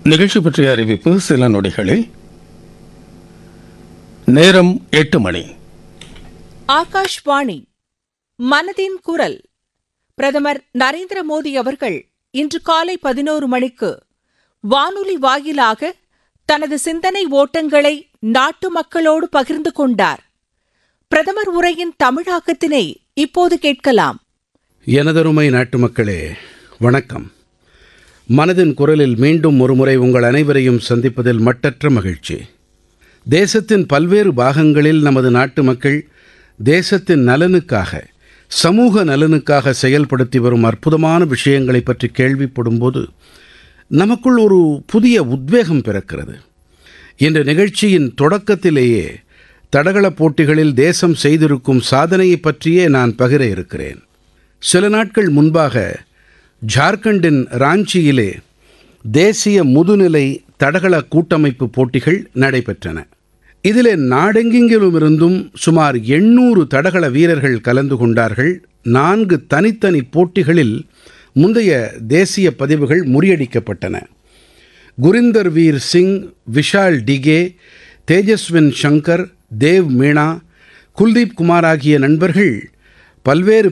நிகழ்ச்சி பற்றிய அறிவிப்பு சில நொடிகளில் நேரம் எட்டு மணி ஆகாஷ்வாணி மனதின் குரல் பிரதமர் நரேந்திர மோடி அவர்கள் இன்று காலை பதினோரு மணிக்கு வானொலி வாயிலாக தனது சிந்தனை ஓட்டங்களை நாட்டு மக்களோடு பகிர்ந்து கொண்டார் பிரதமர் உரையின் தமிழாக்கத்தினை இப்போது கேட்கலாம் எனதருமை நாட்டு மக்களே வணக்கம் மனதின் குரலில் மீண்டும் ஒருமுறை உங்கள் அனைவரையும் சந்திப்பதில் மட்டற்ற மகிழ்ச்சி தேசத்தின் பல்வேறு பாகங்களில் நமது நாட்டு மக்கள் தேசத்தின் நலனுக்காக சமூக நலனுக்காக செயல்படுத்தி வரும் அற்புதமான விஷயங்களைப் பற்றி கேள்விப்படும்போது நமக்குள் ஒரு புதிய உத்வேகம் பிறக்கிறது இன்று நிகழ்ச்சியின் தொடக்கத்திலேயே தடகளப் போட்டிகளில் தேசம் செய்திருக்கும் சாதனையைப் பற்றியே நான் பகிர இருக்கிறேன் சில நாட்கள் முன்பாக ஜார்க்கண்டின் ராஞ்சியிலே தேசிய முதுநிலை தடகள கூட்டமைப்பு போட்டிகள் நடைபெற்றன இதிலே நாடெங்கிலுமிருந்தும் சுமார் எண்ணூறு தடகள வீரர்கள் கலந்து கொண்டார்கள் நான்கு தனித்தனி போட்டிகளில் முந்தைய தேசிய பதிவுகள் முறியடிக்கப்பட்டன குரிந்தர் வீர் சிங் விஷால் டிகே தேஜஸ்வின் சங்கர் தேவ் மீனா குல்தீப் குமார் ஆகிய நண்பர்கள் பல்வேறு